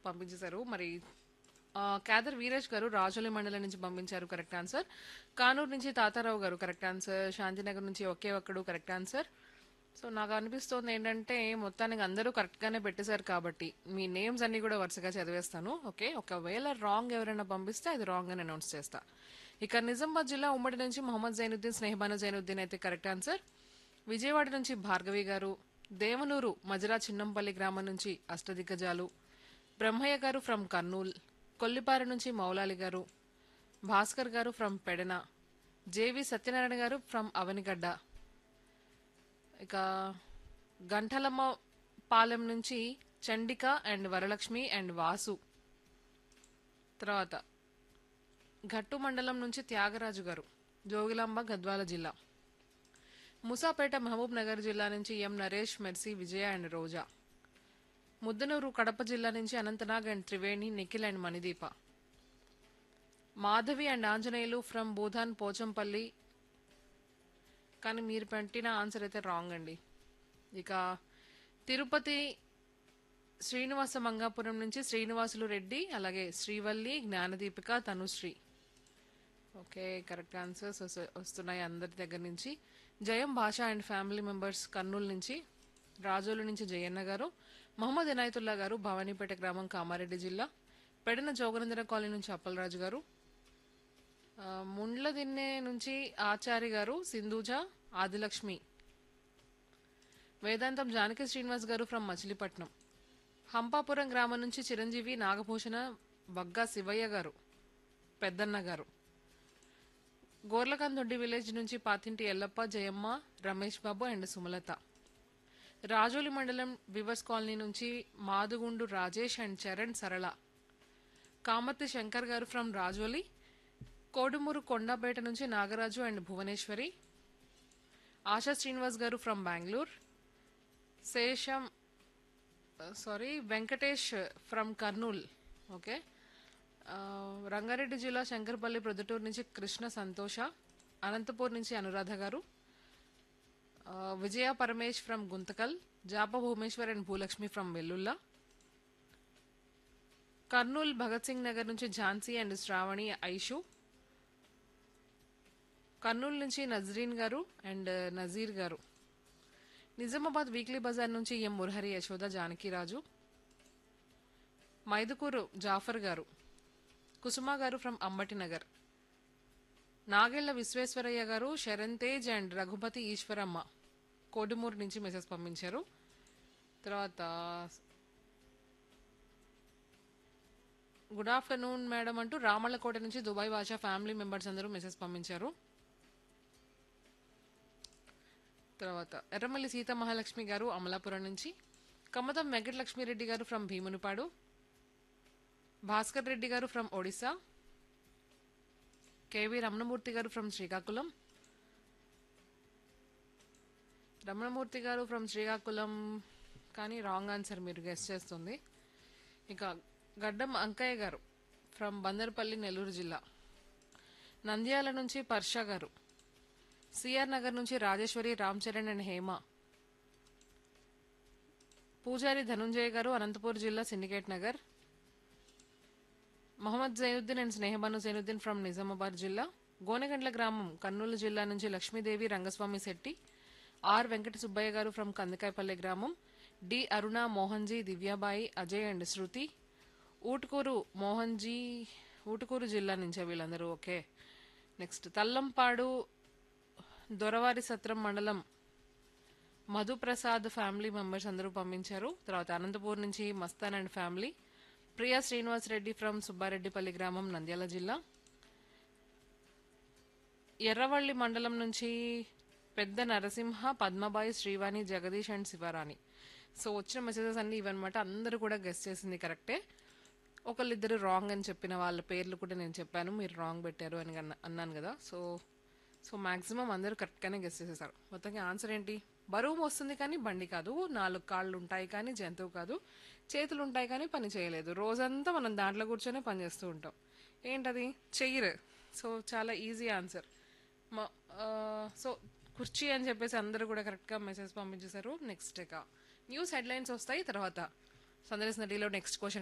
పంపించేశారు మరి ఆ, కేదర్ వీరేష్ గారు రాజోలి మండలం నుంచి పంపించారు కరెక్ట్ ఆన్సర్ కానూరు నుంచి తాతారావు గారు కరెక్ట్ ఆన్సర్ శాంతినగర్ నుంచి ఒకే ఒక్కడు కరెక్ట్ ఆన్సర్ సో నాకు అనిపిస్తోంది ఏంటంటే మొత్తానికి అందరూ కరెక్ట్గానే పెట్టేశారు కాబట్టి మీ నేమ్స్ అన్ని కూడా వరుసగా చదివేస్తాను ఓకే ఒకవేళ రాంగ్ ఎవరైనా పంపిస్తే అది రాంగ్ అని అనౌన్స్ చేస్తా ఇక నిజామాబాద్ జిల్లా ఉమ్మడి నుంచి మొహమ్మద్ జైనుద్దీన్ స్నేహబాను జైనుద్దీన్ అయితే కరెక్ట్ ఆన్సర్ విజయవాడ నుంచి భార్గవి గారు దేవనూరు మజరా చిన్నంపల్లి గ్రామం నుంచి అష్టదిగ్గజాలు బ్రహ్మయ్య గారు ఫ్రమ్ కర్నూల్ కొల్లిపార నుంచి మౌలాలి గారు భాస్కర్ గారు ఫ్రమ్ పెడన జేవి సత్యనారాయణ గారు ఫ్రమ్ అవనిగడ్డ ఇక గంటలమ్మ పాలెం నుంచి చండిక అండ్ వరలక్ష్మి అండ్ వాసు తర్వాత ఘట్టు మండలం నుంచి త్యాగరాజు గారు జోగిలాంబ గద్వాల జిల్లా ముసాపేట మహబూబ్ నగర్ జిల్లా నుంచి M Naresh Mercy Vijaya and Roja Muddanur Kadapa జిల్లా నుంచి Anantnag and Triveni Nikhil and Manideepa Madhavi and Anjaneyulu from Bhoodan Pochampally కానీ మీరు పెట్టిన ఆన్సర్ అయితే రాంగ్ అండి ఇక తిరుపతి శ్రీనివాస మంగాపురం నుంచి శ్రీనివాసులు రెడ్డి అలాగే Srivalli Jnanadeepika Tanushree okay correct answers వస్తున్నాయి అందరి దగ్గర నుంచి జయం భాష అండ్ ఫ్యామిలీ మెంబర్స్ కర్నూలు నుంచి రాజోలు నుంచి జయన్న గారు మహమ్మద్ ఇనాయతుల్లా గారు భవానీపేట గ్రామం కామారెడ్డి జిల్లా పెడన జోగనందన కాలనీ నుంచి అప్పలరాజు గారు ఆ, ముండ్ల దిన్నె నుంచి ఆచారి గారు సింధూజ ఆదిలక్ష్మి వేదాంతం జానకి శ్రీనివాస్ గారు ఫ్రమ్ మచిలీపట్నం హంపాపురం గ్రామం నుంచి చిరంజీవి నాగభూషణ బగ్గా శివయ్య గారు పెద్దన్న గారు గోర్లకందొడ్డి విలేజ్ నుంచి పాతింటి ఎల్లప్ప జయమ్మ రమేష్ బాబు అండ్ సుమలత రాజోలి మండలం వివర్స్ కాలనీ నుంచి మాదుగుండు రాజేష్ అండ్ చరణ్ సరళ కామతి శంకర్ గారు ఫ్రమ్ రాజోలి కోడుమూరు కొండపేట నుంచి Nagaraju and Bhuvaneswari Asha Srinivas garu from Bengaluru Sesham sorry Venkatesh from Kurnool okay ఆ, రంగారెడ్డి జిల్లా శంకర్పల్లి ప్రొద్దుటూరు నుంచి కృష్ణ సంతోష అనంతపూర్ నుంచి అనురాధ గారు ఆ, విజయ పరమేష్ ఫ్రమ్ గుంతకల్ జాప భూమేశ్వర్ అండ్ భూలక్ష్మి ఫ్రమ్ వెల్లుల్లా కర్నూల్ భగత్ సింగ్ నగర్ నుంచి ఝాన్సీ అండ్ శ్రావణి ఐషు కర్నూలు నుంచి నజరీన్ గారు అండ్ నజీర్ గారు నిజామాబాద్ వీక్లీ బజార్ నుంచి ఎం మురహరి యశోద జానకిరాజు మైదుకూరు జాఫర్ గారు కుసుమ గారు ఫ్రమ్ అంబటి నగర్ నాగెళ్ల విశ్వేశ్వరయ్య గారు శరణ్ తేజ్ అండ్ రఘుపతి ఈశ్వరమ్మ కోడుమూరు నుంచి మెసేజ్ పంపించారు తర్వాత గుడ్ ఆఫ్టర్నూన్ మేడం అంటూ రామళ్ళకోట నుంచి దుబాయ్ భాషా ఫ్యామిలీ మెంబర్స్ అందరూ మెసేజ్ పంపించారు తర్వాత ఎర్రమల్లి సీత మహాలక్ష్మి గారు అమలాపురం నుంచి కమ్మతం వెంకటలక్ష్మిరెడ్డి గారు ఫ్రమ్ భీమునిపాడు భాస్కర్ రెడ్డి గారు ఫ్రమ్ ఒడిశా కేవి రమణమూర్తి గారు ఫ్రమ్ శ్రీకాకుళం రమణమూర్తి గారు ఫ్రమ్ శ్రీకాకుళం కానీ రాంగ్ ఆన్సర్ మీరు గెస్ట్ చేస్తుంది ఇక గడ్డం అంకయ్య గారు ఫ్రమ్ బందర్పల్లి నెల్లూరు జిల్లా నంద్యాల నుంచి పర్ష గారు సిఆర్ నగర్ నుంచి రాజేశ్వరి రామ్ చరణ్ అండ్ హేమ పూజారి ధనుంజయ గారు అనంతపూర్ జిల్లా syndicate Nagar Mohammed Zainuddin and Snehabanu Zainuddin from Nizamabad జిల్లా గోనెగండ్ల గ్రామం కర్నూలు జిల్లా నుంచి లక్ష్మీదేవి రంగస్వామి శెట్టి ఆర్ వెంకట సుబ్బయ్య గారు ఫ్రమ్ కందకాయపల్లె గ్రామం డి అరుణ మోహన్జీ దివ్యాబాయి అజయ్ అండ్ శృతి ఊటుకూరు మోహన్జీ ఊటుకూరు జిల్లా నుంచే వీళ్ళందరూ ఓకే నెక్స్ట్ తల్లంపాడు దొరవారి సత్రం మండలం మధుప్రసాద్ ఫ్యామిలీ మెంబర్స్ అందరూ పంపించారు తర్వాత అనంతపూర్ నుంచి Mastan and family Priya Srinivas Reddy from Subbareddipalli గ్రామం నంద్యాల జిల్లా ఎర్రవల్లి మండలం నుంచి పెద్ద నరసింహ పద్మబాయి శ్రీవాణి జగదీష్ అండ్ శివరాణి సో వచ్చిన మెసేజెస్ అన్ని ఇవన్నమాట అందరూ కూడా గెస్ట్ చేసింది కరెక్టే ఒకళ్ళిద్దరు రాంగ్ అని చెప్పిన వాళ్ళ పేర్లు కూడా నేను చెప్పాను మీరు రాంగ్ పెట్టారు అని అన్న- అన్నాను కదా సో సో మాక్సిమం అందరూ కరెక్ట్గానే గెస్ట్ చేసేసారు మొత్తంగా ఆన్సర్ ఏంటి బరువు వస్తుంది కానీ బండి కాదు నాలుగు కాళ్ళు ఉంటాయి కానీ జంతువు కాదు చేతులు ఉంటాయి కానీ పని చేయలేదు రోజంతా మనం దాంట్లో కూర్చొని పని చేస్తూ ఉంటాం ఏంటది చెయ్యరు సో చాలా ఈజీ ఆన్సర్ సో కుర్చీ అని చెప్పేసి అందరూ కూడా కరెక్ట్గా మెసేజ్ పంపించేశారు నెక్స్ట్ ఇక న్యూస్ హెడ్లైన్స్ వస్తాయి తర్వాత సందర్శన నదిలో నెక్స్ట్ క్వశ్చన్